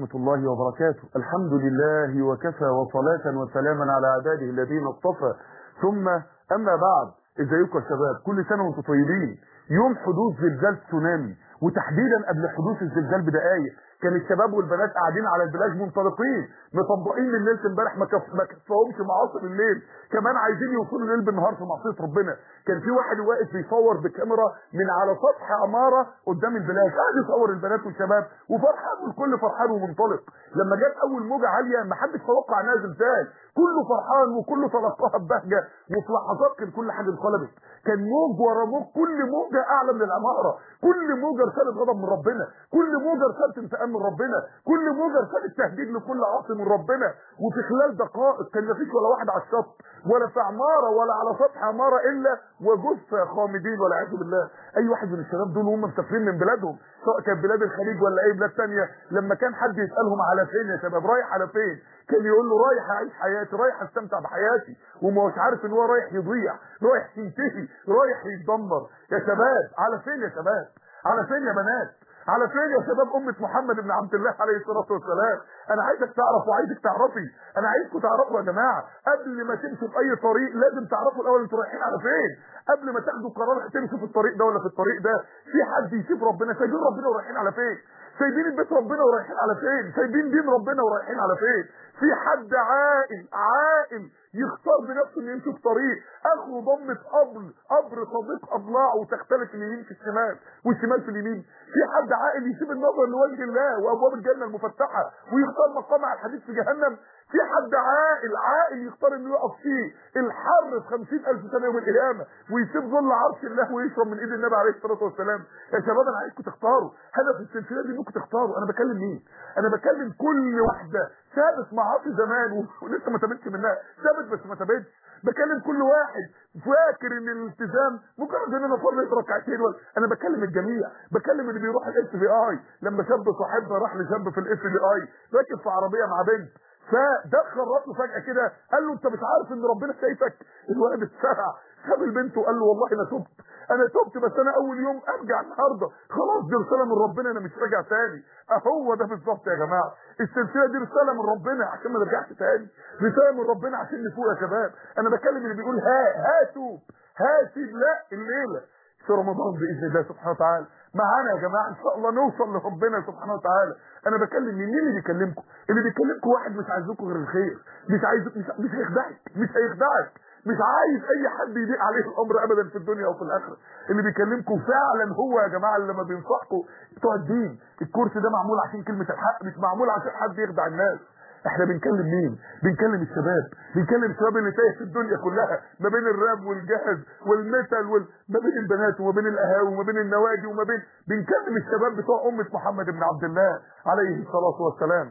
ورحمة الله وبركاته الحمد لله وكفى وصلاة وسلاما على عباده الذين اصطفى ثم أما بعد ازيكم يا شباب كل سنة وانتم طيبين يوم حدوث زلزال تسونامي وتحديدا قبل حدوث الزلزال بدقائق كان الشباب والبنات قاعدين على البلاج منطلقين مطبقين من ليله امبارح ما كف- ما كفاهمش معاصر الليل كمان عايزين يوصلوا الليل بالنهار في معصيه ربنا كان في واحد واقف بيصور بكاميرا من على سطح عماره قدام البلاج قاعد يصور البنات والشباب وفرحان والكل فرحان ومنطلق لما جت اول موجه عاليه ما حدش توقع انها زلزال كله فرحان وكله تلقاها ببهجه وفي لحظات كان كل حاجه انقلبت كان موج ورا موج كل موجه اعلى من العماره كل موجه رساله غضب من ربنا كل موجه رساله انتقام من ربنا كل موجه رساله تهديد لكل عاصي من ربنا وفي خلال دقائق كان مفيش ولا واحد على الشط ولا في عماره ولا على سطح عماره الا وجثه خامدين والعياذ بالله اي واحد من الشباب دول وهم مسافرين من بلادهم سواء كان بلاد الخليج ولا اي بلاد تانية لما كان حد يسالهم على فين يا شباب رايح على فين كان يقول له رايح اعيش حياتي رايح استمتع بحياتي وما هوش عارف ان هو رايح يضيع رايح ينتهي رايح يتدمر يا شباب على فين يا شباب على فين يا بنات على فين يا شباب أمة محمد بن عبد الله عليه الصلاة والسلام أنا عايزك تعرف وعايزك تعرفي أنا عايزكم تعرفوا يا جماعة قبل ما تمشوا في أي طريق لازم تعرفوا الأول أنتوا رايحين على فين قبل ما تاخدوا قرار هتمشوا في الطريق ده ولا في الطريق ده في حد يسيب ربنا سايبين ربنا ورايحين على فين سايبين البيت ربنا ورايحين على فين سايبين دين ربنا ورايحين على فين في حد عاقل عاقل يختار بنفسه انه يمشي في طريق اخره ضمة قبر قبر صديق اضلاع وتختلف اليمين في الشمال والشمال في اليمين في حد عاقل يسيب النظر لوجه الله وابواب الجنه المفتحه ويختار مقامع الحديث في جهنم في حد عاقل عاقل يختار انه يقف فيه الحر في خمسين الف سنه يوم القيامه ويسيب ظل عرش الله ويشرب من ايد النبي عليه الصلاه والسلام يا شباب انا عايزكم تختاروا هدف السلسله دي انكم تختاروا انا بكلم مين انا بكلم كل واحده سابت معاصي زمان و- ولسه ما تابتش منها سابت بس ما تابتش بكلم كل واحد فاكر ان الالتزام مجرد ان انا اصلي ركعتين ولا انا بكلم الجميع بكلم اللي بيروح الاس بي اي لما شاب صاحبنا راح لشاب في الاس بي اي راكب في عربيه مع بنت فدخل راسه فجاه كده قال له انت مش عارف ان ربنا شايفك الولد اتسرع ساب البنت وقال له والله انا تبت انا تبت بس انا اول يوم ارجع النهارده خلاص دي رساله من ربنا انا مش راجع تاني اهو ده بالظبط يا جماعه السلسله دي رساله من ربنا عشان ما نرجعش تاني رساله من ربنا عشان نفوق يا شباب انا بكلم اللي بيقول ها هاتوا هاتي لا الليله في رمضان باذن الله سبحانه وتعالى معانا يا جماعه ان شاء الله نوصل لربنا سبحانه وتعالى انا بكلم مين مين اللي بيكلمكم اللي بيكلمكم واحد مش عايزكم غير الخير مش عايز مش, مش هيخدعك مش هيخدعك مش عايز اي حد يضيق عليه الامر ابدا في الدنيا وفي الاخره اللي بيكلمكم فعلا هو يا جماعه اللي لما بينصحكم بتوع الدين الكورس ده معمول عشان كلمه الحق مش معمول عشان حد يخدع الناس احنا بنكلم مين بنكلم الشباب بنكلم الشباب اللي تايه في الدنيا كلها ما بين الراب والجهز والميتال وال... ما بين البنات وما بين القهاوي وما بين النوادي وما بين بنكلم الشباب بتوع امه محمد بن عبد الله عليه الصلاه والسلام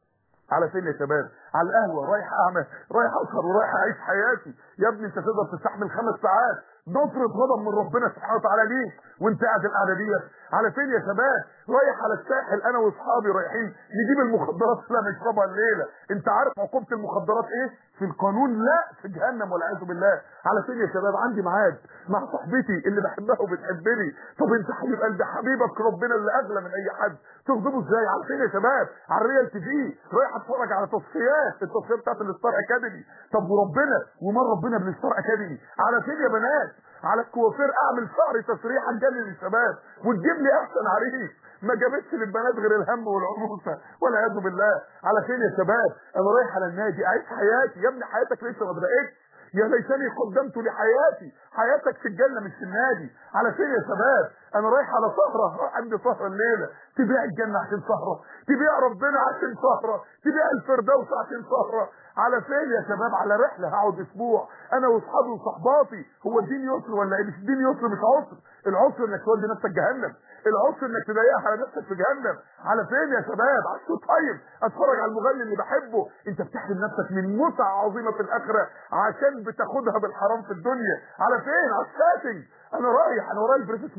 على فين يا شباب على القهوه رايح اعمل رايح اسهر ورايح اعيش حياتي يا ابني انت تقدر تستحمل خمس ساعات نصرة غضب من ربنا سبحانه وتعالى ليك وانت قاعد القعده ديت على فين يا شباب رايح على الساحل انا واصحابي رايحين نجيب المخدرات اللي نشربها الليله انت عارف عقوبه المخدرات ايه في القانون لا في جهنم والعياذ بالله على فين يا شباب عندي ميعاد مع صاحبتي اللي بحبها وبتحبني طب انت حبيب قلبي حبيبك ربنا اللي اغلى من اي حد تغضبه ازاي على فين يا شباب على الريال تي في رايح اتفرج على تصفيات التصفيات بتاعت الستار اكاديمي طب وربنا ومن ربنا بالستار اكاديمي على فين يا بنات على الكوافير اعمل شعري تسريحه تجنن الشباب وتجيب لي احسن عريس ما جابتش للبنات غير الهم والعنوسه والعياذ بالله على فين يا شباب انا رايح على النادي اعيش حياتي يا ابني حياتك لسه ما بداتش يا ليتني قدمت لحياتي حياتك في الجنه مش في النادي على فين يا شباب انا رايح على سهره رايح عندي سهره الليله تبيع الجنه عشان سهره تبيع ربنا عشان سهره تبيع الفردوس عشان سهره على فين يا شباب على رحله هقعد اسبوع انا واصحابي وصحباتي هو الدين يسر ولا ايه مش الدين يسر مش عسر العسر انك تودي نفسك جهنم العسر انك تضيقها على نفسك في جهنم على فين يا شباب على الشو طيب اتفرج على المغني اللي بحبه انت بتحرم نفسك من متعه عظيمه في الاخره عشان بتاخدها بالحرام في الدنيا على فين على الشاتنج انا رايح انا ورايا البريس سبوت الليله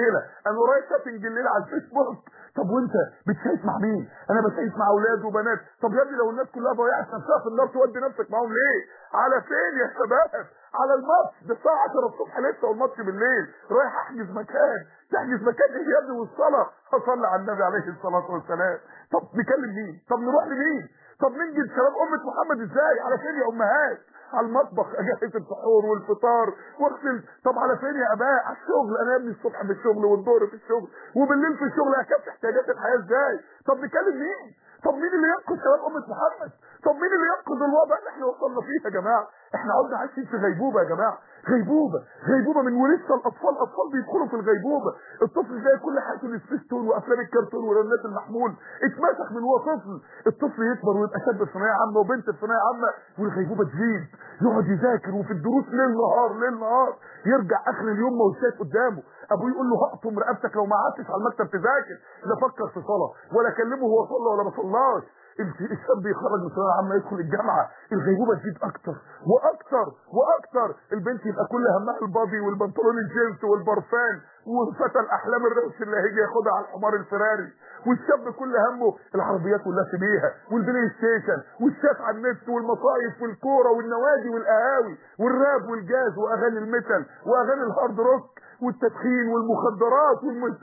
الليله انا رايح شوبينج الليله على الفيسبوك طب وانت بتشيك مع مين انا بشيك مع اولاد وبنات طب يا ابني لو الناس كلها ضيعت نفسها في النار تودي نفسك معاهم ليه على فين يا شباب على الماتش ده الساعه 10 الصبح لسه والماتش بالليل رايح احجز مكان تحجز مكان ايه يا ابني والصلاه هصلي على النبي عليه الصلاه والسلام طب نكلم مين طب نروح لمين طب ننجز شباب امه محمد ازاي على فين يا امهات على المطبخ اجهز السحور والفطار واغسل طب على فين يا اباء على الشغل انا يا ابني الصبح في الشغل والظهر في الشغل وبالليل في الشغل اكفي احتياجات الحياه ازاي طب نكلم مين طب مين اللي ينقذ شباب امه محمد طب مين اللي ينقذ الوضع اللي احنا وصلنا فيه يا جماعه احنا قعدنا عايشين في غيبوبه يا جماعه غيبوبه غيبوبه من ولسه الاطفال اطفال بيدخلوا في الغيبوبه الطفل زي كل حياته السبيستون وافلام الكرتون ورنات المحمول اتمسك من هو طفل الطفل يكبر ويبقى شاب في ثانويه عامه وبنت في ثانويه عامه والغيبوبه تزيد يقعد يذاكر وفي الدروس ليل نهار ليل نهار يرجع اخر اليوم ما هوش شايف قدامه ابوه يقول له هقطم رقبتك لو ما قعدتش على المكتب تذاكر لا فكر في صلاه ولا كلمه هو صلى ولا ما صلاش الشاب يخرج من الثانويه العامه يدخل الجامعه الغيبوبه تزيد اكتر واكتر واكتر البنت يبقى كل همها البادي والبنطلون الجينز والبرفان وفتى الاحلام الروش اللي هيجي ياخدها على الحمار الفراري والشاب كل همه العربيات كلها بيها والبلاي ستيشن والشات على النت والمصايف والكوره والنوادي والقهاوي والراب والجاز واغاني الميتال واغاني الهارد روك والتدخين والمخدرات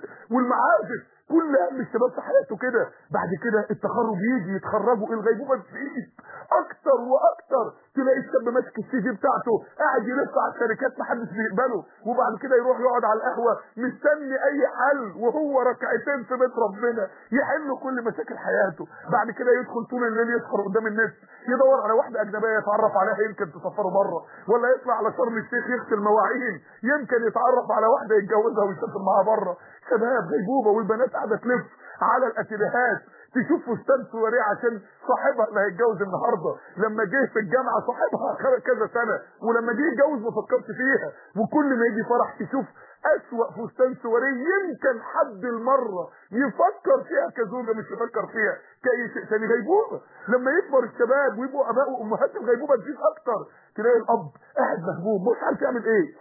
والمعازف كل هم الشباب في حياته كده بعد كده التخرج يجي يتخرجوا الغيبوبه تزيد اكتر واكتر تلاقي الشاب ماسك السي في بتاعته قاعد يلف على الشركات محدش بيقبله وبعد كده يروح يقعد على القهوه مستني اي حل وهو ركعتين في بيت ربنا يحل كل مشاكل حياته بعد كده يدخل طول الليل يسهر قدام النت يدور على واحده اجنبيه يتعرف عليها يمكن تسفره بره ولا يطلع على شرم الشيخ يغسل مواعين يمكن يتعرف على واحده يتجوزها ويسافر معاها بره شباب غيبوبه والبنات قاعده تلف على الاتيليهات تشوف فستان سواريه عشان صاحبها اللي هيتجوز النهارده لما جه في الجامعه صاحبها كذا سنه ولما جه يتجوز ما فكرش فيها وكل ما يجي فرح تشوف اسوأ فستان سواريه يمكن حد المره يفكر فيها كزوجه مش يفكر فيها كاي شيء تاني غيبوبه لما يكبر الشباب ويبقوا اباء وامهات الغيبوبه تزيد اكتر تلاقي الاب قاعد مهموم مش عارف يعمل ايه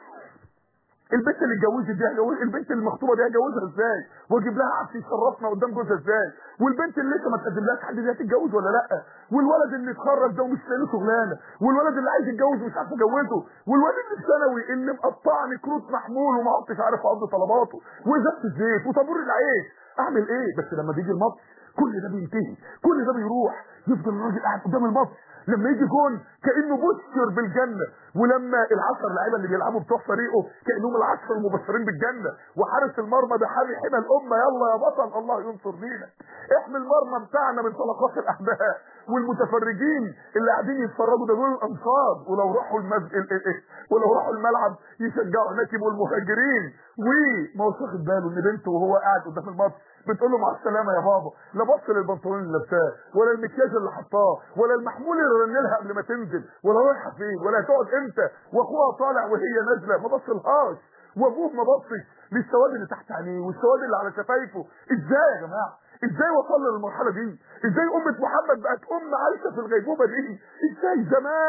البنت اللي اتجوزت دي هجوز البنت المخطوبه دي هجوزها ازاي واجيب لها عفش يشرفنا قدام جوزها ازاي والبنت اللي لسه ما تقدملهاش حد دي هتتجوز ولا لا والولد اللي اتخرج ده ومش لاقي له شغلانه والولد اللي عايز يتجوز ومش عارف اجوزه والولد اللي في ثانوي اللي مقطعني كروت محمول وما عدتش عارف اقضي طلباته وازازه الزيت وطابور العيش اعمل ايه بس لما بيجي الماتش كل ده بينتهي كل ده بيروح يفضل الراجل قاعد قدام الماتش لما يجي جون كانه بشر بالجنه ولما العشر لعيبه اللي بيلعبوا بتوع فريقه كانهم العشر المبشرين بالجنه وحارس المرمى ده حامي حمى الامه يلا يا بطل الله ينصر دينك احمي المرمى بتاعنا من طلقات الاعداء والمتفرجين اللي قاعدين يتفرجوا ده دول الانصار ولو راحوا المسجد ولو راحوا الملعب يشجعوا هناك يبقوا المهاجرين وما هوش واخد باله ان بنته وهو قاعد قدام الماتش بتقول له مع السلامه يا بابا لا بص للبنطلون اللي لابساه ولا المكياج اللي حطاه ولا المحمول اللي رن لها قبل ما تنزل ولا رايحه فين ولا هتقعد امتى واخوها طالع وهي نازله ما بصلهاش وابوه ما بصش للسواد اللي تحت عينيه والسواد اللي على شفايفه ازاي يا جماعه ازاي وصلنا للمرحله دي ازاي امه محمد بقت ام عايشه في الغيبوبه دي ازاي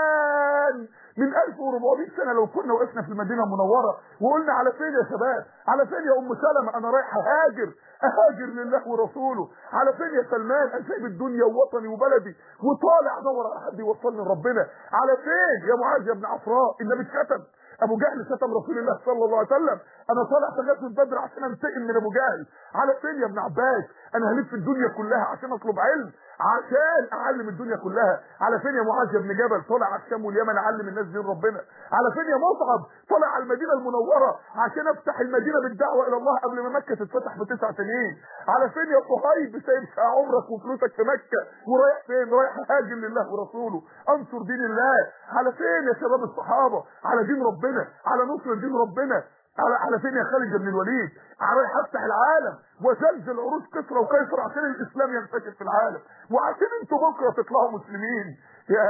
زمان من 1400 سنه لو كنا وقفنا في المدينه المنوره وقلنا على فين يا شباب على فين يا ام سلمة انا رايح اهاجر اهاجر لله ورسوله على فين يا سلمان انا سايب الدنيا ووطني وبلدي وطالع ادور على حد يوصلني لربنا على فين يا معاذ يا ابن عفراء النبي اتشتم ابو جهل شتم رسول الله صلى الله عليه وسلم انا طالع في غزوه بدر عشان انتقم من ابو جهل على فين يا ابن عباس انا هلف الدنيا كلها عشان اطلب علم عشان اعلم الدنيا كلها على فين يا معاذ يا ابن جبل طالع على الشام واليمن اعلم الناس دين ربنا على فين يا مصعب طالع على المدينه المنوره عشان افتح المدينه بالدعوه الى الله قبل ما مكه تتفتح بتسع سنين على فين يا صهيب سايب عمرك وفلوسك في مكه ورايح فين رايح هاجر لله ورسوله انصر دين الله على فين يا شباب الصحابه على دين ربنا على نصر دين ربنا على على فين يا خالد بن الوليد رايح افتح العالم وزلزل عروش كسرى وقيصر عشان الاسلام ينتشر في العالم وعشان انتوا بكره تطلعوا مسلمين يا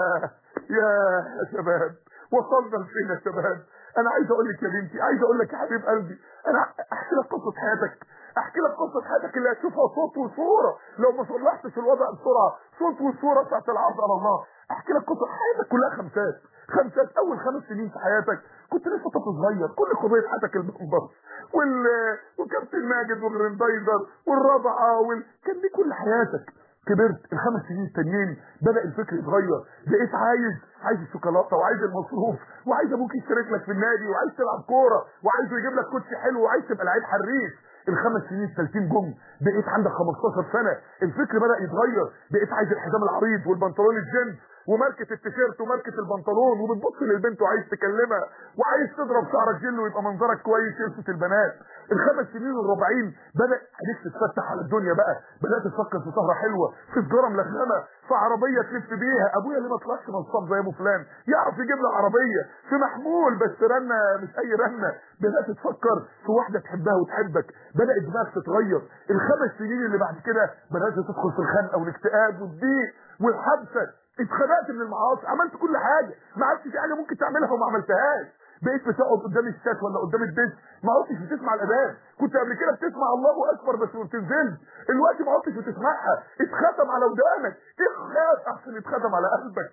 يا يا شباب وصلنا لفين يا شباب انا عايز اقول لك يا بنتي عايز اقول لك يا حبيب قلبي انا احكي لك قصه حياتك احكي لك قصه حياتك اللي هتشوفها صوت وصوره لو ما صلحتش الوضع بسرعه صوت وصوره بتاعت العرض على الله احكي لك قصه حياتك كلها خمسات خمسات اول خمس سنين في حياتك كنت لسه طفل صغير كل قضيه حياتك البمبر وال وكابتن ماجد والرندايزر والرضعه وال... كان دي كل حياتك كبرت الخمس سنين التانيين بدا الفكر يتغير بقيت عايز عايز الشوكولاته وعايز المصروف وعايز ابوك يشترك لك في النادي وعايز تلعب كوره وعايز يجيب لك كوتشي حلو وعايز تبقى لعيب حريف الخمس سنين الثالثين جم بقيت عندك 15 سنه الفكر بدا يتغير بقيت عايز الحزام العريض والبنطلون الجينز وماركه التيشيرت وماركه البنطلون وبتبص للبنت وعايز تكلمها وعايز تضرب شعرك جل ويبقى منظرك كويس يلفت البنات الخمس سنين الرابعين بدا عليك تتفتح على الدنيا بقى بدات تفكر في سهره حلوه في سجاره ملخمه في عربيه تلف بيها ابويا ليه ما طلعش نصاب زي ابو فلان يعرف يجيب لي عربيه في محمول بس رنه مش اي رنه بدات تفكر في واحده تحبها وتحبك بدات دماغك تتغير الخمس سنين اللي بعد كده بدات تدخل في الخنقه والاكتئاب والضيق والحبسه اتخنقت من المعاصي عملت كل حاجه ما عادش في حاجه ممكن تعملها وما عملتهاش بقيت بتقعد قدام الشات ولا قدام البيت ما عدتش بتسمع الاذان كنت قبل كده بتسمع الله اكبر بس ما بتنزلش دلوقتي ما عدتش بتسمعها اتختم على ودانك اخلاص احسن يتختم على قلبك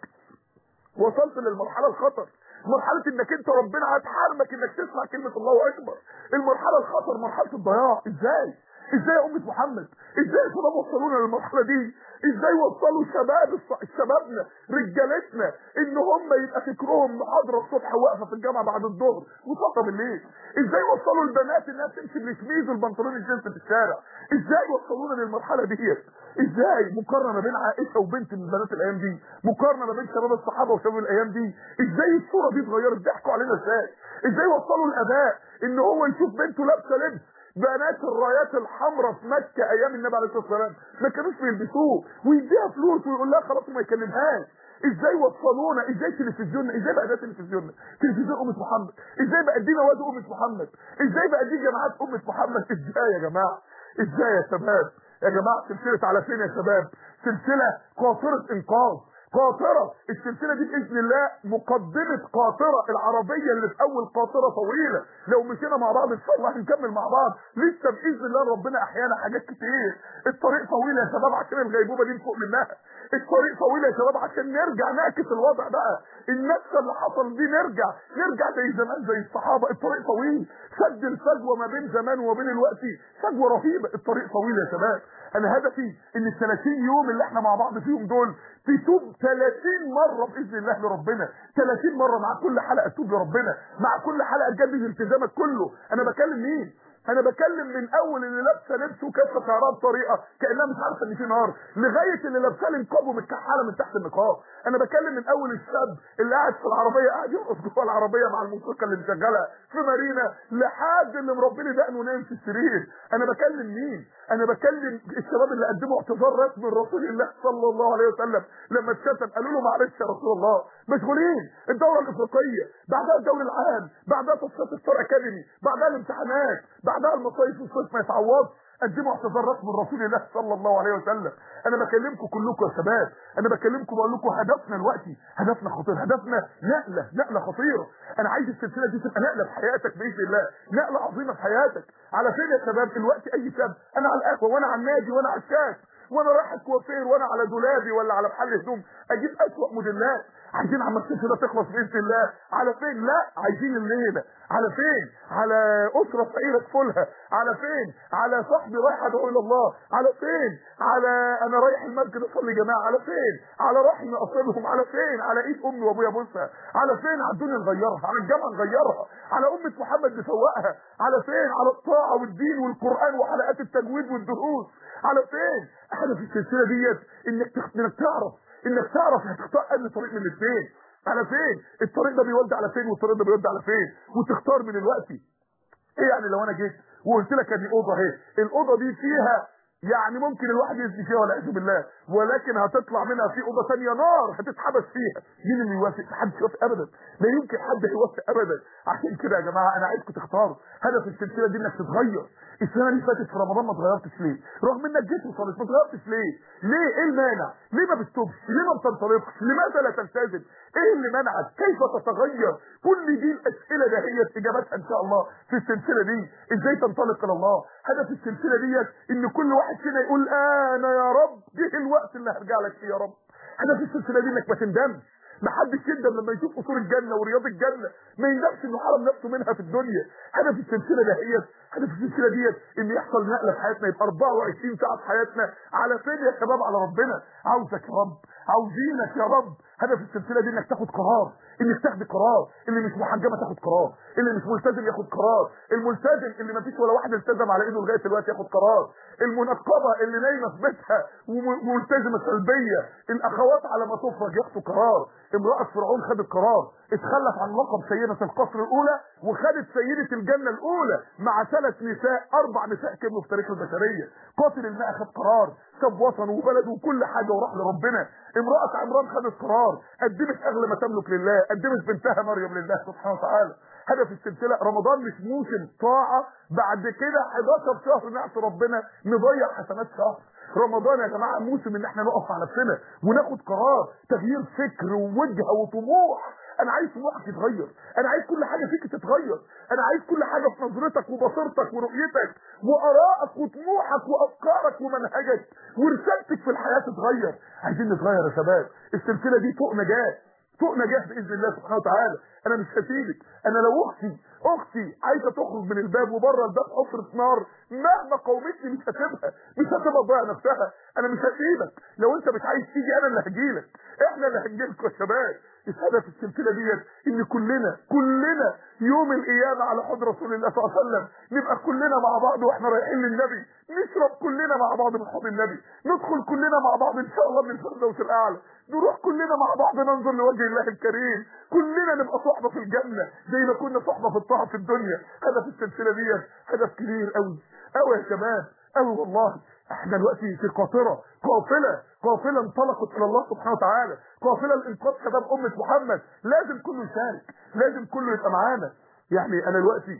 وصلت للمرحله الخطر مرحلة انك انت ربنا هتحاربك انك تسمع كلمة الله اكبر المرحلة الخطر مرحلة الضياع ازاي ازاي يا امة محمد ازاي الشباب وصلونا للمرحلة دي ازاي وصلوا شباب الص- شبابنا رجالتنا ان هم يبقى فكرهم محاضرة الصبح واقفة في الجامعة بعد الظهر وصفة بالليل ازاي وصلوا البنات انها تمشي بالشميز والبنطلون الجينز في الشارع ازاي وصلونا للمرحلة ديت ازاي مقارنة ما بين عائشة وبنت من بنات الايام دي مقارنة ما بين شباب الصحابة وشباب الايام دي ازاي الصورة دي اتغيرت ضحكوا علينا ازاي ازاي وصلوا الاباء ان هو يشوف بنته لابسة لبس بنات الرايات الحمراء في مكة ايام النبي عليه الصلاة والسلام ما كانوش بيلبسوه ويديها فلوس ويقول لها خلاص وما يكلمهاش ازاي وصلونا ازاي تلفزيوننا ازاي بقى ده تلفزيوننا تلفزيون امة محمد ازاي بقى دي مواد امة محمد ازاي بقى دي جماعات امة محمد ازاي يا جماعة ازاي يا شباب يا جماعة سلسلة على فين يا شباب سلسلة قاطرة انقاذ قاطرة السلسلة دي بإذن الله مقدمة قاطرة العربية اللي في أول قاطرة طويلة لو مشينا مع بعض إن شاء الله هنكمل مع بعض لسه بإذن الله ربنا أحيانا حاجات كتير الطريق طويل يا شباب عشان الغيبوبة دي نفوق منها الطريق طويل يا شباب عشان نرجع نعكس الوضع بقى النكسة اللي حصل دي نرجع نرجع زي زمان زي الصحابة الطريق طويل سد الفجوة ما بين زمان وبين الوقت فجوة رهيبة الطريق طويل يا شباب انا هدفي ان ال 30 يوم اللي احنا مع بعض فيهم دول تتوب 30 مرة بإذن الله لربنا 30 مرة مع كل حلقة تتوب لربنا مع كل حلقة تجدد التزامك كله انا بكلم مين انا بكلم من اول اللي لابسه لبس وكاسه شعرها بطريقه كانها مش عارفه ان في نار لغايه اللي لابسه لي نقاب ومتكحله من تحت النقاب انا بكلم من اول الشاب اللي قاعد في العربيه قاعد يرقص جوه العربيه مع الموسيقى اللي مشغلها في مارينا لحد اللي مربي لي دقنه ونايم في السرير انا بكلم مين انا بكلم الشباب اللي قدموا اعتذار رسمي لرسول الله صلى الله عليه وسلم لما اتشتم قالوا له معلش يا رسول الله مشغولين الدوره الافريقيه بعدها الدوري العام بعدها تصفيات ستار اكاديمي بعدها الامتحانات بعدها المصايف والصيف ما يتعوضش قدموا اعتذار رسمي لرسول الله صلى الله عليه وسلم انا بكلمكم كلكم يا شباب انا بكلمكم بقول لكم هدفنا دلوقتي هدفنا خطير هدفنا نقله نقله خطيره انا عايز السلسله دي تبقى نقله في حياتك باذن الله نقله عظيمه في حياتك على فين يا شباب الوقت اي شاب انا على القهوه وانا على النادي وانا على الشاش وانا رايح الكوافير وانا على دولابي ولا على محل هدوم اجيب اسوأ موديلات عايزين عم السلسله تخلص باذن الله على فين لا عايزين الليله على فين على اسره فقيره تفولها على فين على صاحبي رايح ادعو الى الله على فين على انا رايح المسجد اصلي جماعه على فين على رحمي اصلهم على فين على ايد امي وابويا بوسها على فين على الدنيا نغيرها على الجامعه نغيرها على امه محمد نسوقها على فين على الطاعه والدين والقران وحلقات التجويد والدروس على فين احنا في السلسله ديت انك تخ- انك تعرف انك تعرف هتختار انهي طريق من الاثنين على فين الطريق ده بيودي على فين والطريق ده بيودي على فين وتختار من الوقت ايه يعني لو انا جيت وقلت لك ادي اوضه اهي الاوضه دي فيها يعني ممكن الواحد يزني فيها والعياذ بالله ولكن هتطلع منها في اوضه ثانيه نار هتتحبس فيها مين اللي يوافق محدش يوافق ابدا لا يمكن حد يوافق ابدا عشان كده يا جماعه انا عايزكم تختاروا هدف السلسله دي انك تتغير السنه اللي فاتت في رمضان ما اتغيرتش ليه رغم انك جيت وصلت ما اتغيرتش ليه ليه ايه المانع ليه ما بتتوبش ليه ما بتنطلقش لماذا لا تلتزم ايه اللي منعك كيف تتغير كل دي الاسئله دهيت اجابتها ان شاء الله في السلسله دي ازاي تنطلق الى الله هدف السلسله ديت ان كل واحد فينا يقول انا يا رب جه الوقت اللي هرجع لك فيه يا رب هدف السلسله دي انك ما تندمش ما حدش يندم لما يشوف قصور الجنه ورياض الجنه ما يندمش انه حرم نفسه منها في الدنيا هدف السلسله دهيت هدف السلسله ديت ان يحصل نقله في حياتنا يبقى 24 ساعه في حياتنا على فين يا شباب على ربنا عاوزك يا رب عاوزينك يا رب هدف السلسله دي انك تاخد قرار انك تاخد قرار اللي مش محجبه تاخد قرار اللي مش ملتزم ياخد قرار الملتزم اللي ما فيش ولا واحد التزم على ايده لغايه دلوقتي ياخد قرار المنقبه اللي نايمه في بيتها وملتزمه سلبيه الاخوات على ما تفرج ياخدوا قرار امراه فرعون خدت قرار اتخلت عن لقب سيده القصر الاولى وخدت سيده الجنه الاولى مع ثلاث نساء اربع نساء كملوا في تاريخ البشريه قاتل الماء خد قرار ساب وطنه وبلده وكل حاجه وراح لربنا امراه عمران خدت قرار قدمت اغلى ما تملك لله قدمت بنتها مريم لله سبحانه وتعالى هدف السلسله رمضان مش موسم طاعه بعد كده 11 شهر نعصي ربنا نضيع حسنات شهر رمضان يا جماعه موسم ان احنا نقف على نفسنا وناخد قرار تغيير فكر ووجهه وطموح انا عايز طموحك يتغير انا عايز كل حاجه فيك تتغير انا عايز كل حاجه في نظرتك وبصيرتك ورؤيتك وارائك وطموحك وافكارك ومنهجك ورسالتك في الحياه تتغير عايزين نتغير يا شباب السلسله دي فوق نجاه فوق نجاح باذن الله سبحانه وتعالى انا مش هسيبك انا لو اختي اختي عايزه تخرج من الباب وبره الباب حفره نار مهما قومتني مش هسيبها مش هسيبها تضيع نفسها انا مش هسيبك لو انت مش عايز تيجي انا اللي هجيلك احنا اللي هنجيلكوا يا شباب الهدف السلسله ديت ان كلنا كلنا يوم القيامه على حوض رسول الله صلى الله عليه وسلم نبقى كلنا مع بعض واحنا رايحين للنبي نشرب كلنا مع بعض من حوض النبي ندخل كلنا مع بعض ان شاء الله من الفردوس الاعلى نروح كلنا مع بعض ننظر لوجه الله الكريم كلنا نبقى صحبه في الجنه زي ما كنا صحبه في الطاعه في الدنيا هدف السلسله ديت هدف كبير قوي قوي يا شباب قوي والله احنا دلوقتي في قاطره قافله قافله انطلقت الى الله سبحانه وتعالى قافله الانقاذ شباب امه محمد لازم كله يشارك لازم كله يبقى معانا يعني انا دلوقتي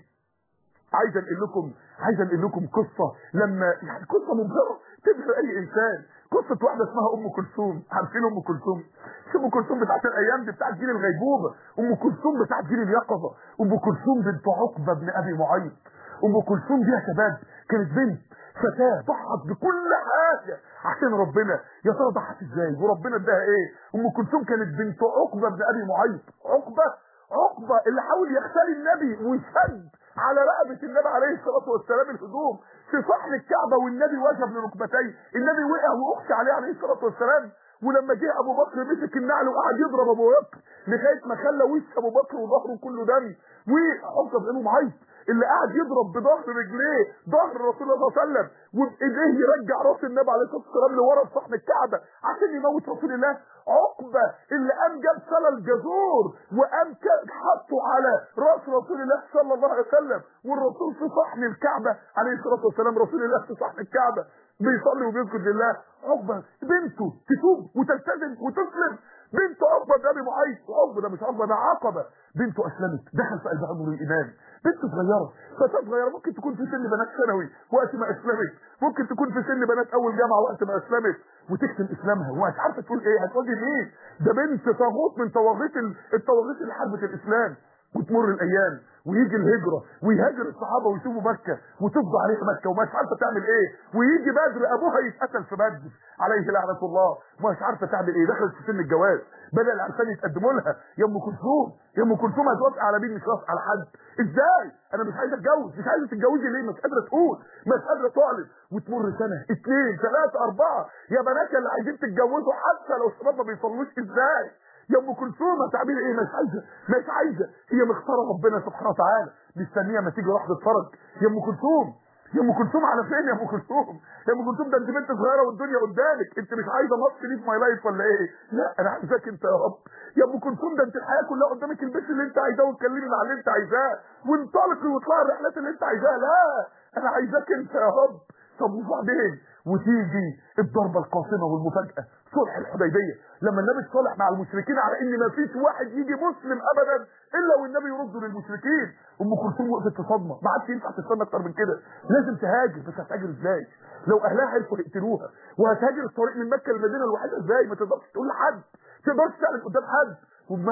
عايز انقل لكم عايز انقل لكم قصه لما يعني قصه مبهره تبهر اي انسان قصه واحده اسمها ام كلثوم عارفين ام كلثوم مش ام كلثوم بتاعت الايام دي بتاعت جيل الغيبوبه ام كلثوم بتاعت جيل اليقظه ام كلثوم بنت عقبه بن ابي معيط ام كلثوم دي يا شباب كانت بنت فتاه ضحت بكل حاجه عشان ربنا يا ترى ضحت ازاي وربنا اداها ايه ام كلثوم كانت بنت عقبه بن ابي معيط عقبه عقبه اللي حاول يختال النبي وشد على رقبه النبي عليه الصلاه والسلام الهجوم في صحن الكعبه والنبي وجب لركبتيه النبي وقع واغشى عليه عليه الصلاه والسلام ولما جه ابو بكر مسك النعل وقعد يضرب ابو بكر لغايه ما خلى وش ابو بكر وظهره كله دم وحفظ بن معيط اللي قاعد يضرب بظهر رجليه ظهر رسول الله صلى الله عليه وسلم وبايديه يرجع راس النبي عليه الصلاه والسلام لورا في صحن الكعبه عشان يموت رسول الله عقبه اللي قام جاب سلا الجزور وقام حطه على راس رسول الله صلى الله عليه وسلم والرسول في صحن الكعبه عليه الصلاه والسلام رسول الله في صحن الكعبه بيصلي وبيسجد لله عقبه بنته تتوب وتلتزم وتسلم بنت عقبه ده ابي معيط عقبه ده مش عقبه ده عقبه بنته اسلمت دخل في قلبها نور الايمان بنت صغيره فتاه صغيره ممكن تكون في سن بنات ثانوي وقت ما اسلمت ممكن تكون في سن بنات اول جامعه وقت ما اسلمت وتكتم اسلامها ومش عارفه تقول ايه هتواجه مين ده بنت طاغوت من طواغيت الطواغيت اللي حاربت الاسلام وتمر الايام ويجي الهجره ويهاجر الصحابه ويسيبوا مكه وتفضى عليها مكه ومش عارفه تعمل ايه ويجي بدر ابوها يتقتل في بدر عليه لعنه الله ومش عارفه تعمل ايه دخلت في سن الجواز بدا العرسان يتقدموا لها يا ام كلثوم يا ام كلثوم هتوافق على مين مش وافق على حد ازاي انا مش عايزه اتجوز مش عايزه تتجوزي ليه مش قادره تقول مش قادره تعلن وتمر سنه اثنين ثلاثه اربعه يا بنات اللي عايزين تتجوزوا حتى لو الشباب ما بيصلوش ازاي يا ام كلثوم هتعملي ايه مش عايزه مش عايزه هي مختاره ربنا سبحانه وتعالى مستنيه ما تيجي واحده تتفرج يا ام كلثوم يا ام كلثوم على فين يا ام كلثوم يا ام كلثوم ده انت بنت صغيره والدنيا قدامك انت مش عايزه ماتش ليه في ماي لايف ولا ايه لا انا عايزاك انت يا رب يا ام كلثوم ده انت الحياه كلها قدامك البس اللي انت عايزاه واتكلمي مع اللي انت عايزاه وانطلقي واطلعي الرحلات اللي انت عايزاها لا انا عايزاك انت يا رب طب وبعدين وتيجي الضربه القاصمه والمفاجاه صلح الحديبيه لما النبي صالح مع المشركين على ان ما فيش واحد يجي مسلم ابدا الا والنبي يرده للمشركين ام كلثوم وقفت في صدمه ما عادش ينفع تستنى اكتر من كده لازم تهاجر بس هتهاجر ازاي لو اهلها عرفوا يقتلوها وهتهاجر الطريق من مكه للمدينه الوحيده ازاي ما تقدرش تقول لحد ما تقدرش تعلن قدام حد وامها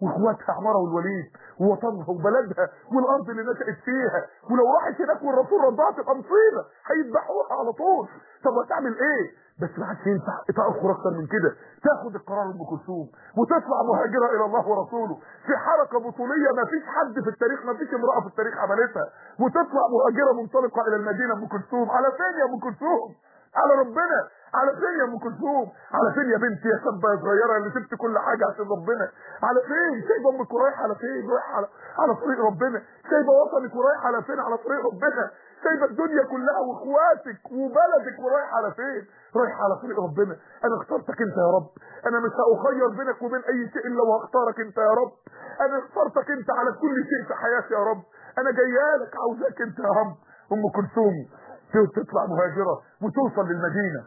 واخواتها عماره والوليد ووطنها وبلدها والارض اللي نشأت فيها ولو راحت هناك والرسول رضعها تبقى مصيبه هيذبحوها على طول طب هتعمل ايه بس ما عادش ينفع تاخر اكتر من كده تاخد القرار ام كلثوم وتطلع مهاجره الى الله ورسوله في حركه بطوليه ما فيش حد في التاريخ ما فيش امراه في التاريخ عملتها وتطلع مهاجره منطلقه الى المدينه ام كلثوم على فين يا ام كلثوم على ربنا على فين يا ام كلثوم على فين يا بنتي يا شابه يا صغيره اللي سبت كل حاجه عشان ربنا على فين سايبه امك ورايحه على فين رايحه على على طريق ربنا سايبه وطنك ورايحه على فين على طريق ربنا سايبه الدنيا كلها واخواتك وبلدك ورايحه على فين رايحه على طريق ربنا انا اخترتك انت يا رب انا مش هاخير بينك وبين اي شيء الا وهختارك انت يا رب انا اخترتك انت على كل شيء في حياتي يا رب انا جايالك عاوزاك انت يا رب ام كلثوم تطلع مهاجره وتوصل للمدينه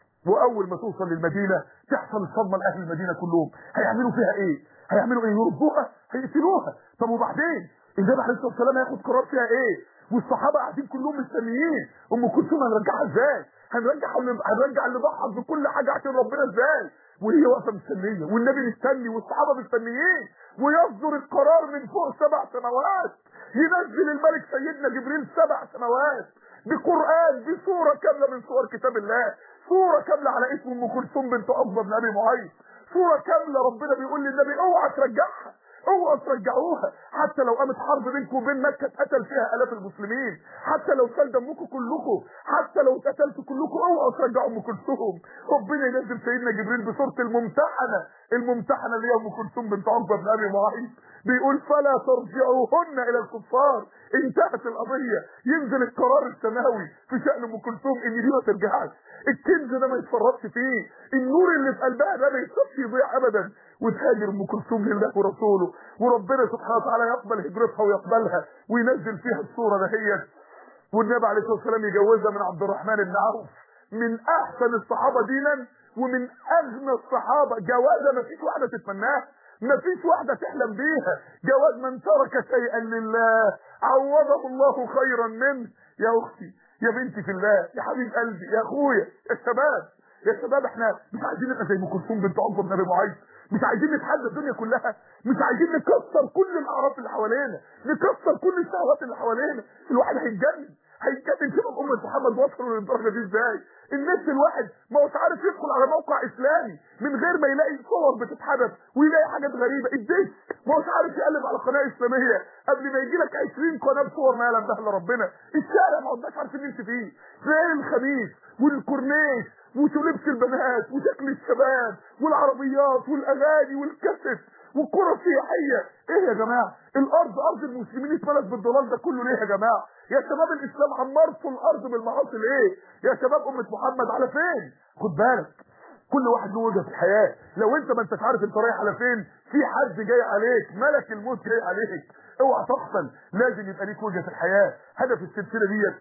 واول ما توصل للمدينه تحصل الصدمه لاهل المدينه كلهم هيعملوا فيها ايه هيعملوا ايه يردوها هيقتلوها طب وبعدين النبي عليه الصلاه والسلام هياخد قرار فيها ايه والصحابه قاعدين كلهم مستنيين ام كلثوم هنرجعها ازاي هنرجع هنرجع اللي ضحى بكل حاجه عشان ربنا ازاي وهي واقفه مستنيه والنبي مستني والصحابه مستنيين ويصدر القرار من فوق سبع سماوات ينزل الملك سيدنا جبريل سبع سماوات بقران بصوره كامله من صور كتاب الله صورة كاملة على اسم ام كلثوم بنت عقبة بن ابي معيط صورة كاملة ربنا بيقول للنبي اوعى ترجعها اوعى ترجعوها حتى لو قامت حرب بينكم وبين مكة اتقتل فيها الاف المسلمين حتى لو سال دمكم كلكم حتى لو اتقتلتوا كلكم اوعوا ترجعوا ام كلثوم ربنا ينزل سيدنا جبريل بصورة الممتحنة الممتحنة اللي هي ام كلثوم بنت عقبة بن ابي معيط بيقول فلا ترجعوهن الى الكفار انتهت القضية ينزل القرار السماوي في شأن ام كلثوم ان دي ما ترجعش الكنز ده ما يتفرطش فيه النور اللي في قلبها ده ما يصفش يضيع ابدا وتهاجر ام كلثوم لله ورسوله وربنا سبحانه وتعالى يقبل هجرتها ويقبلها وينزل فيها الصورة دهيت والنبي عليه الصلاه والسلام يجوزها من عبد الرحمن بن عوف من احسن الصحابه دينا ومن اغنى الصحابه جوازه ما فيش واحده تتمناها ما فيش واحده تحلم بيها جواز من ترك شيئا لله عوضه الله خيرا منه يا اختي يا بنتي في الله يا حبيب قلبي يا اخويا يا شباب يا شباب احنا مش عايزين نبقى زي ام كلثوم بنت عقبه بن ابي معيط مش عايزين نتحدى الدنيا كلها مش عايزين نكسر كل الاعراف اللي حوالينا نكسر كل الشهوات اللي حوالينا الواحد هيتجنن هيتجنن شوف امه محمد وصلوا للدرجه دي ازاي النت الواحد ما هوش عارف يدخل على موقع اسلامي من غير ما يلاقي صور بتتحدث ويلاقي حاجات غريبه الدش ما هوش عارف يقلب على قناه اسلاميه قبل ما يجي لك 20 قناه بصور ما يعلم بها الا ربنا الشارع ما عدناش عارفين نمشي فيه تلاقي الخميس والكورنيش ولبس البنات وشكل الشباب والعربيات والاغاني والكاسيت والكره السياحيه ايه يا جماعه الارض ارض المسلمين اتملت بالضلال ده كله ليه يا جماعه يا شباب الاسلام عمرتوا الارض بالمعاصي ليه يا شباب امه محمد على فين خد بالك كل واحد له وجهه في الحياه لو انت ما انتش عارف انت رايح على فين في حد جاي عليك ملك الموت جاي عليك اوعى تغفل لازم يبقى ليك وجهه في الحياه هدف السلسله ديت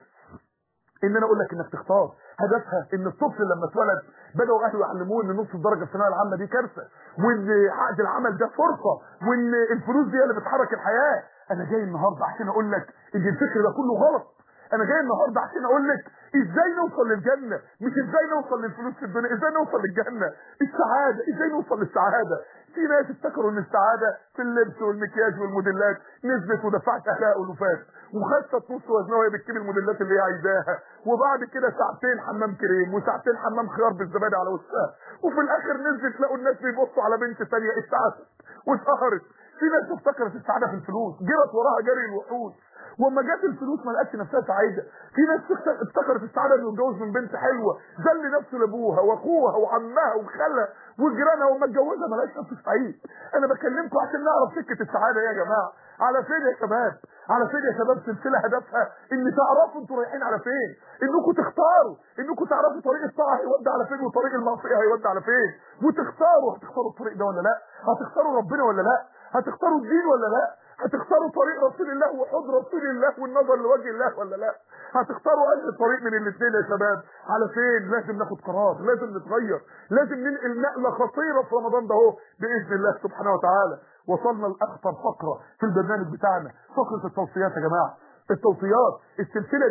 ان انا اقول لك انك تختار هدفها ان الطفل لما اتولد بداوا اهله يعلموه ان نص الدرجه الثانويه العامه دي كارثه وان عقد العمل ده فرصه وان الفلوس دي اللي بتحرك الحياه انا جاي النهارده عشان اقول لك ان الفكر ده كله غلط انا جاي النهارده عشان اقول لك ازاي نوصل للجنه مش ازاي نوصل للفلوس في الدنيا ازاي نوصل للجنه السعاده ازاي نوصل للسعاده في ناس افتكروا ان السعاده في اللبس والمكياج والموديلات نزلت ودفعت اهلها الوفات وخدت نص وزنها وهي بتجيب الموديلات اللي هي عايزاها وبعد كده ساعتين حمام كريم وساعتين حمام خيار بالزبادي على وشها وفي الاخر نزلت لقوا الناس بيبصوا على بنت ثانيه اتعست واتقهرت في ناس افتكرت السعاده في الفلوس جرت وراها جري الوحوش وما جت الفلوس ما لقتش نفسها سعيده في ناس افتكرت السعاده انه يتجوز من بنت حلوه ذل نفسه لابوها واخوها وعمها وخالها وجيرانها وما اتجوزها ما لقاش نفسه سعيد انا بكلمكم عشان نعرف سكه السعاده يا جماعه على فين يا شباب على فين يا شباب سلسله هدفها ان تعرفوا انتوا رايحين على فين انكم تختاروا انكم تعرفوا طريق الطاعه هيودي على فين وطريق المعصيه هيودي على فين وتختاروا هتختاروا الطريق ده ولا لا هتختاروا ربنا ولا لا هتختاروا الدين ولا لا هتختاروا طريق رسول الله وحب رسول الله والنظر لوجه الله ولا لا هتختاروا انهي طريق من الاثنين يا شباب على فين لازم ناخد قرار لازم نتغير لازم ننقل نقله خطيره في رمضان ده اهو باذن الله سبحانه وتعالى وصلنا لاخطر فقره في البرنامج بتاعنا فقره التوصيات يا جماعه التوصيات السلسله دي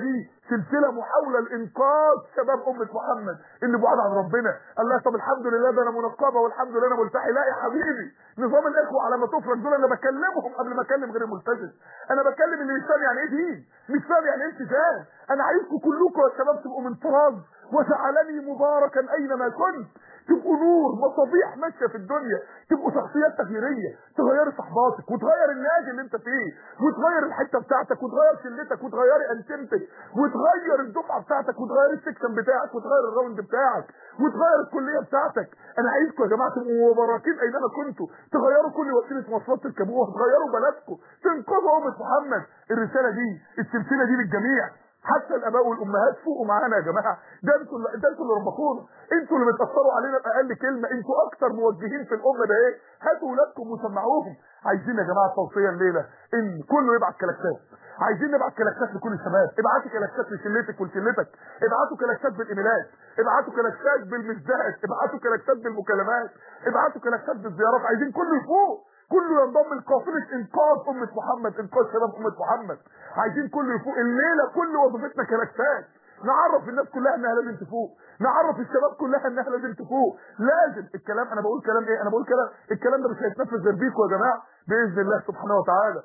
سلسله محاوله لانقاذ شباب امه محمد اللي بعاد عن ربنا قال لها طب الحمد لله ده انا منقبه والحمد لله انا ملتحي لا يا حبيبي نظام الاخوه على ما تفرج دول انا بكلمهم قبل ما اكلم غير الملتزم انا بكلم اللي مش فاهم يعني ايه دين مش فاهم يعني ايه التزام انا عايزكم كلكم يا شباب تبقوا من طراز وجعلني مباركا اينما كنت تبقوا نور مصابيح ماشيه في الدنيا تبقوا شخصيات تغييريه تغيري صحباتك وتغير النادي اللي انت فيه وتغير الحته بتاعتك وتغير شلتك وتغيري انتمتك وتغير الدفعه بتاعتك وتغير السكشن بتاعك وتغير الراوند بتاعك وتغير الكليه بتاعتك انا عايزكم يا جماعه تبقوا مباركين اينما كنتوا تغيروا كل وسيله مواصلات تركبوها تغيروا بلدكم تنقذوا امه محمد الرساله دي السلسله دي للجميع حتى الاباء والامهات فوقوا معانا يا جماعه ده انتوا اللي ده انتوا اللي ربكونا انتوا اللي بتاثروا علينا باقل كلمه انتوا اكتر موجهين في الامه ده ايه هاتوا ولادكم وسمعوهم عايزين يا جماعه توصيه الليله ان كله يبعت كلاكسات عايزين نبعت كلاكسات لكل الشباب ابعتوا كلاكسات لشلتك ولشلتك ابعتوا كلاكسات بالايميلات ابعتوا كلاكسات بالمزدهج ابعتوا كلاكسات بالمكالمات ابعتوا كلاكسات بالزيارات عايزين كله يفوق كله ينضم لقافله انقاذ امه محمد انقاذ شباب امه محمد عايزين كله يفوق الليله كل وظيفتنا كلاكسات نعرف الناس كلها انها لازم تفوق نعرف الشباب كلها انها لازم تفوق لازم الكلام انا بقول كلام ايه انا بقول كلام الكلام ده مش هيتنفذ غير بيكم يا جماعه باذن الله سبحانه وتعالى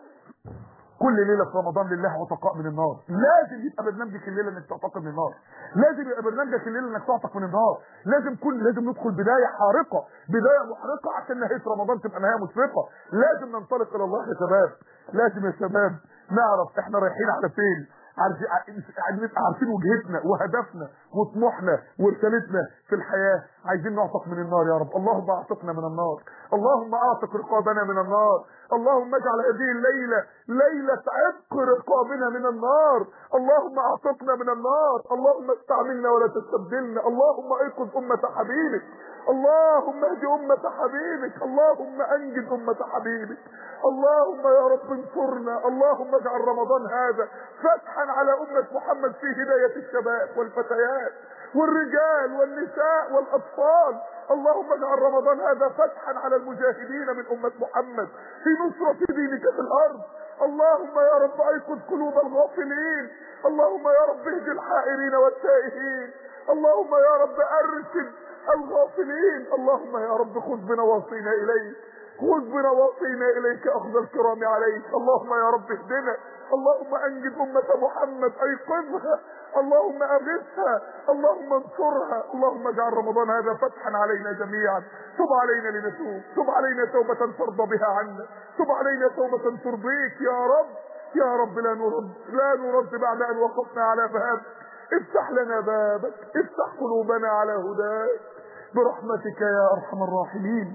كل ليله في رمضان لله وتقاء من النار لازم يبقى برنامجك الليله انك تعتق من النار لازم يبقى برنامجك الليله انك تعتق من النار لازم كل لازم ندخل بدايه حارقه بدايه محرقه عشان نهايه رمضان تبقى نهايه مشرقه لازم ننطلق الى الله يا شباب لازم يا شباب نعرف احنا رايحين على فين عارفين نبقى عارفين وجهتنا وهدفنا وطموحنا ورسالتنا في الحياه عايزين نعتق من النار يا رب اللهم اعتقنا من النار اللهم اعتق رقابنا من النار اللهم اجعل هذه الليله ليله عتق رقابنا من النار اللهم اعتقنا من النار اللهم استعملنا ولا تستبدلنا اللهم ايقظ امه حبيبك اللهم اهد امه حبيبك اللهم انجد امه حبيبك اللهم يا رب انصرنا اللهم اجعل رمضان هذا فتحا على امه محمد في هدايه الشباب والفتيات والرجال والنساء والاطفال اللهم اجعل رمضان هذا فتحا على المجاهدين من امه محمد في نصره دينك في الارض اللهم يا رب ايقظ قلوب الغافلين اللهم يا رب اهد الحائرين والتائهين اللهم يا رب ارشد الغافلين اللهم يا رب خذ بنواصينا اليك خذ بنواصينا اليك اخذ الكرام عليك اللهم يا رب اهدنا اللهم انجد امه محمد ايقظها اللهم اغثها اللهم انصرها اللهم اجعل رمضان هذا فتحا علينا جميعا تب علينا لنتوب تب علينا توبه ترضى بها عنا تب علينا توبه ترضيك يا رب يا رب لا نرد لا نرد بعد ان وقفنا على بابك افتح لنا بابك افتح قلوبنا على هداك برحمتك يا ارحم الراحمين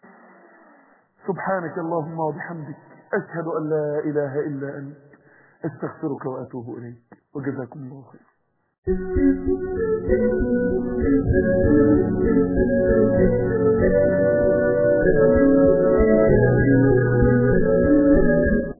سبحانك اللهم وبحمدك اشهد ان لا اله الا انت استغفرك واتوب اليك وجزاكم الله خير Thank you.